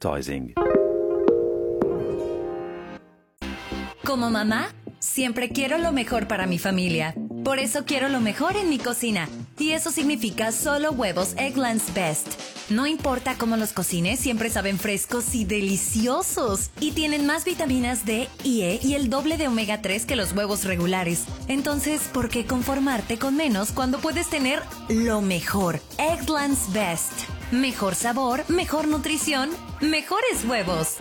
advertising. Como mamá, siempre quiero lo mejor para mi familia. Por eso quiero lo mejor en mi cocina. Y eso significa solo huevos Egglands Best. No importa cómo los cocines, siempre saben frescos y deliciosos. Y tienen más vitaminas D y E y el doble de omega 3 que los huevos regulares. Entonces, ¿por qué conformarte con menos cuando puedes tener lo mejor? Egglands Best. Mejor sabor, mejor nutrición, mejores huevos.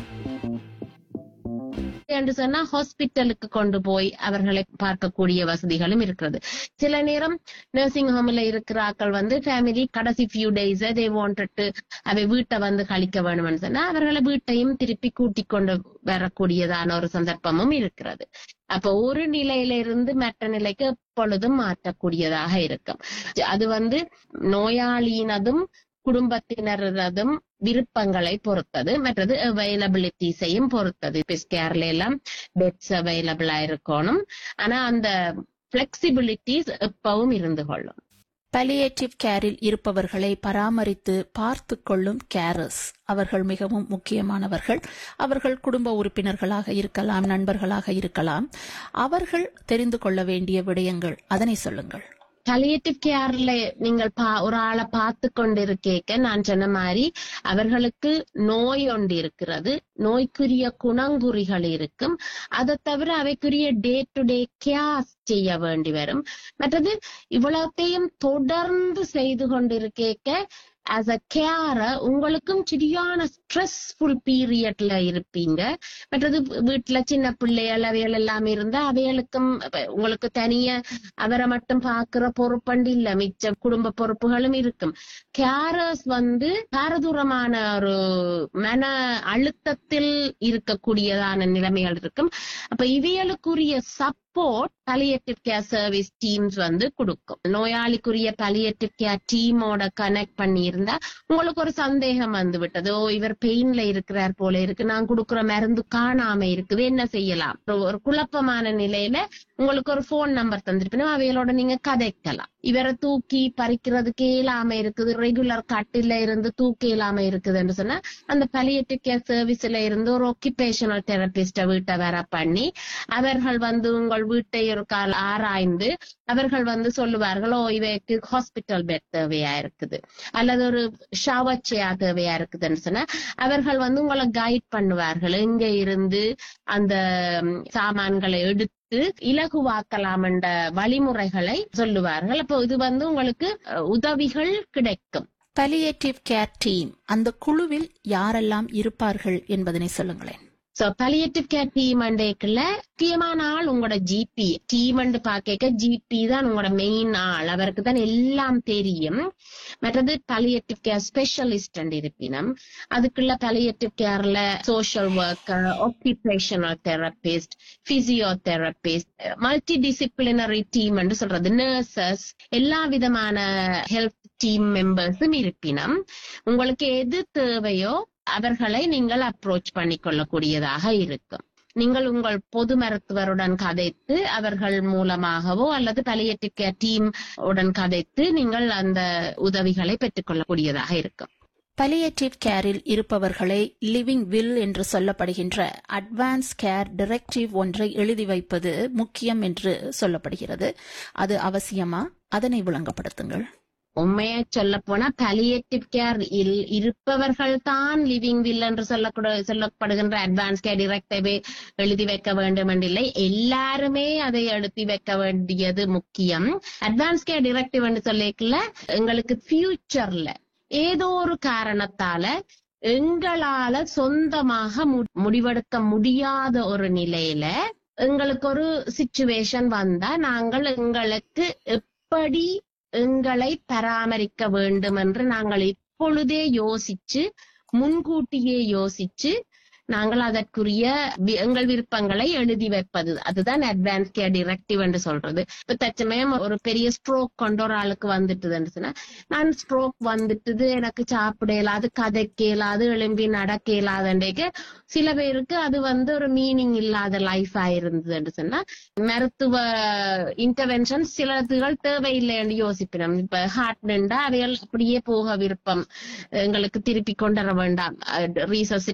என்று சொன்னா ஹாஸ்பிட்டலுக்கு கொண்டு போய் அவர்களை பார்க்கக்கூடிய வசதிகளும் இருக்கிறது சில நேரம் நர்சிங் ஹோம்ல இருக்கிற ஆட்கள் வந்து ஃபேமிலி கடைசி ஃபியூ டேஸ் தே வாண்டட் அவை வீட்டை வந்து கழிக்க வேணும்னு சொன்னா அவர்களை வீட்டையும் திருப்பி கூட்டிக் கொண்டு வரக்கூடியதான ஒரு சந்தர்ப்பமும் இருக்கிறது அப்ப ஒரு நிலையில இருந்து மற்ற நிலைக்கு எப்பொழுதும் மாற்றக்கூடியதாக இருக்கும் அது வந்து நோயாளியினதும் குடும்பத்தினரதும் விருப்பங்களை பொறுத்தது மற்றது அவைலபிலிட்டிஸையும் பொறுத்தது இப்ப ஸ்கேர்ல எல்லாம் பெட்ஸ் அவைலபிளா இருக்கணும் ஆனா அந்த பிளெக்சிபிலிட்டிஸ் எப்பவும் இருந்து கொள்ளும் பலியேட்டிவ் கேரில் இருப்பவர்களை பராமரித்து பார்த்து கொள்ளும் கேரஸ் அவர்கள் மிகவும் முக்கியமானவர்கள் அவர்கள் குடும்ப உறுப்பினர்களாக இருக்கலாம் நண்பர்களாக இருக்கலாம் அவர்கள் தெரிந்து கொள்ள வேண்டிய விடயங்கள் அதனை சொல்லுங்கள் பலியேட்டிவ் கேர்ல நீங்கள் பா ஒரு ஆளை பார்த்து கொண்டிருக்கேக்க நான் சொன்ன மாதிரி அவர்களுக்கு நோய் ஒன்று இருக்கிறது நோய்க்குரிய குணங்குறிகள் இருக்கும் அதை தவிர அவைக்குரிய டே டு டே கேர் செய்ய வேண்டி வரும் மற்றது இவ்வளத்தையும் தொடர்ந்து செய்து கொண்டிருக்கேக்க ஆஸ் அ கேர உங்களுக்கும் சரியான ஸ்ட்ரெஸ்ஃபுல் பீரியட்ல இருப்பீங்க மற்றது வீட்டுல சின்ன பிள்ளைகள் அவைகள் எல்லாம் இருந்தா அவைகளுக்கும் உங்களுக்கு தனியா அவரை மட்டும் பாக்குற பொறுப்பண்டு இல்ல மிச்ச குடும்ப பொறுப்புகளும் இருக்கும் கேரஸ் வந்து பாரதூரமான ஒரு மன அழுத்தத்தில் இருக்கக்கூடியதான நிலைமைகள் இருக்கும் அப்ப இவைகளுக்குரிய support palliative care service teams வந்து கொடுக்கும் நோயாளிக்குரிய பலியேட்டிவ் கேர் டீமோட கனெக்ட் பண்ணி இருந்தா உங்களுக்கு ஒரு சந்தேகம் வந்து விட்டது ஓ இவர் பெயின்ல இருக்கிறார் போல இருக்கு நான் கொடுக்குற மருந்து காணாம இருக்குது என்ன செய்யலாம் ஒரு குழப்பமான நிலையில உங்களுக்கு ஒரு போன் நம்பர் தந்திருப்பேன் அவைகளோட நீங்க கதைக்கலாம் இவரை தூக்கி பறிக்கிறதுக்கு இயலாம இருக்குது ரெகுலர் கட்டில இருந்து தூக்கி இயலாம இருக்குதுன்னு சொன்னா அந்த பலியேட்டிவ் கேர் சர்வீஸ்ல இருந்து ஒரு ஒக்கிபேஷனல் தெரபிஸ்ட வீட்டை வர பண்ணி அவர்கள் வந்து உங்கள் வீட்டை ஒரு கால் ஆராய்ந்து அவர்கள் வந்து சொல்லுவார்கள் ஓ இவைக்கு ஹாஸ்பிட்டல் பெட் தேவையா இருக்குது அல்லது ஒரு ஷவர் சேர் தேவையா இருக்குதுன்னு சொன்னா அவர்கள் வந்து உங்களை கைட் பண்ணுவார்கள் எங்க இருந்து அந்த சாமான்களை எடுத்து இலகுவாக்கலாம் என்ற வழிமுறைகளை சொல்லுவார்கள் அப்போ இது வந்து உங்களுக்கு உதவிகள் கிடைக்கும் பலியேட்டிவ் கேர் டீம் அந்த குழுவில் யாரெல்லாம் இருப்பார்கள் என்பதனை சொல்லுங்களேன் சோ பலியேட்டிவ் கேர் டீம் அண்டேக்குள்ள முக்கியமான ஆள் உங்களோட ஜிபி டீம் அண்டு பாக்க ஜிபி தான் உங்களோட மெயின் ஆள் அவருக்கு தான் எல்லாம் தெரியும் மற்றது பலியேட்டிவ் கேர் ஸ்பெஷலிஸ்ட் இருப்பினம் அதுக்குள்ள பலியேட்டிவ் கேர்ல social worker occupational therapist physiotherapist multi disciplinary team என்று சொல்றது நர்சஸ் எல்லா விதமான ஹெல்த் டீம் மெம்பர்ஸும் இருப்பினம் உங்களுக்கு எது தேவையோ அவர்களை நீங்கள் அப்ரோச் பண்ணிக்கொள்ளக்கூடியதாக இருக்கும் நீங்கள் உங்கள் பொது மருத்துவருடன் கதைத்து அவர்கள் மூலமாகவோ அல்லது பலியேட்டிவ் கேர் டீம் உடன் கதைத்து நீங்கள் அந்த உதவிகளை பெற்றுக்கொள்ளக்கூடியதாக இருக்கும் பலியேட்டிவ் கேரில் இருப்பவர்களை லிவிங் வில் என்று சொல்லப்படுகின்ற அட்வான்ஸ் கேர் டிரெக்டிவ் ஒன்றை எழுதி வைப்பது முக்கியம் என்று சொல்லப்படுகிறது அது அவசியமா அதனை விளங்கப்படுத்துங்கள் உண்மையா சொல்ல போனா பலியேட்டிவ் கேர் இருப்பவர்கள் தான் லிவிங் வில் என்று சொல்லக்கூட சொல்லப்படுகின்ற அட்வான்ஸ் கேர் டிரெக்டவே எழுதி வைக்க வேண்டும் என்றில்லை எல்லாருமே அதை எழுதி வைக்க வேண்டியது முக்கியம் அட்வான்ஸ் கேர் டிரெக்டிவ் என்று சொல்லிக்கல எங்களுக்கு ஃபியூச்சர்ல ஏதோ ஒரு காரணத்தால எங்களால சொந்தமாக முடிவெடுக்க முடியாத ஒரு நிலையில எங்களுக்கு ஒரு சிச்சுவேஷன் வந்தா நாங்கள் எங்களுக்கு எப்படி எங்களை பராமரிக்க வேண்டும் என்று நாங்கள் இப்பொழுதே யோசிச்சு முன்கூட்டியே யோசிச்சு நாங்கள் அதற்குரிய எங்கள் விருப்பங்களை எழுதி வைப்பது அதுதான் அட்வான்ஸ் கேர் டிரெக்டிவ் என்று சொல்றது இப்ப தச்சமயம் ஒரு பெரிய ஸ்ட்ரோக் கொண்ட ஒரு ஆளுக்கு வந்துட்டுதுன்னு சொன்னா நான் ஸ்ட்ரோக் வந்துட்டுது எனக்கு சாப்பிட இயலாது கதைக்க இயலாது எழும்பி நடக்க இயலாதுன்றேக்கு சில பேருக்கு அது வந்து ஒரு மீனிங் இல்லாத லைஃப் ஆயிருந்ததுன்னு சொன்னா மருத்துவ இன்டர்வென்ஷன் சிலதுகள் தேவையில்லை என்று யோசிப்பினோம் இப்ப ஹார்ட் நின்றா அவைகள் அப்படியே போக விருப்பம் எங்களுக்கு திருப்பி கொண்டு வர வேண்டாம் ரீசர்ச்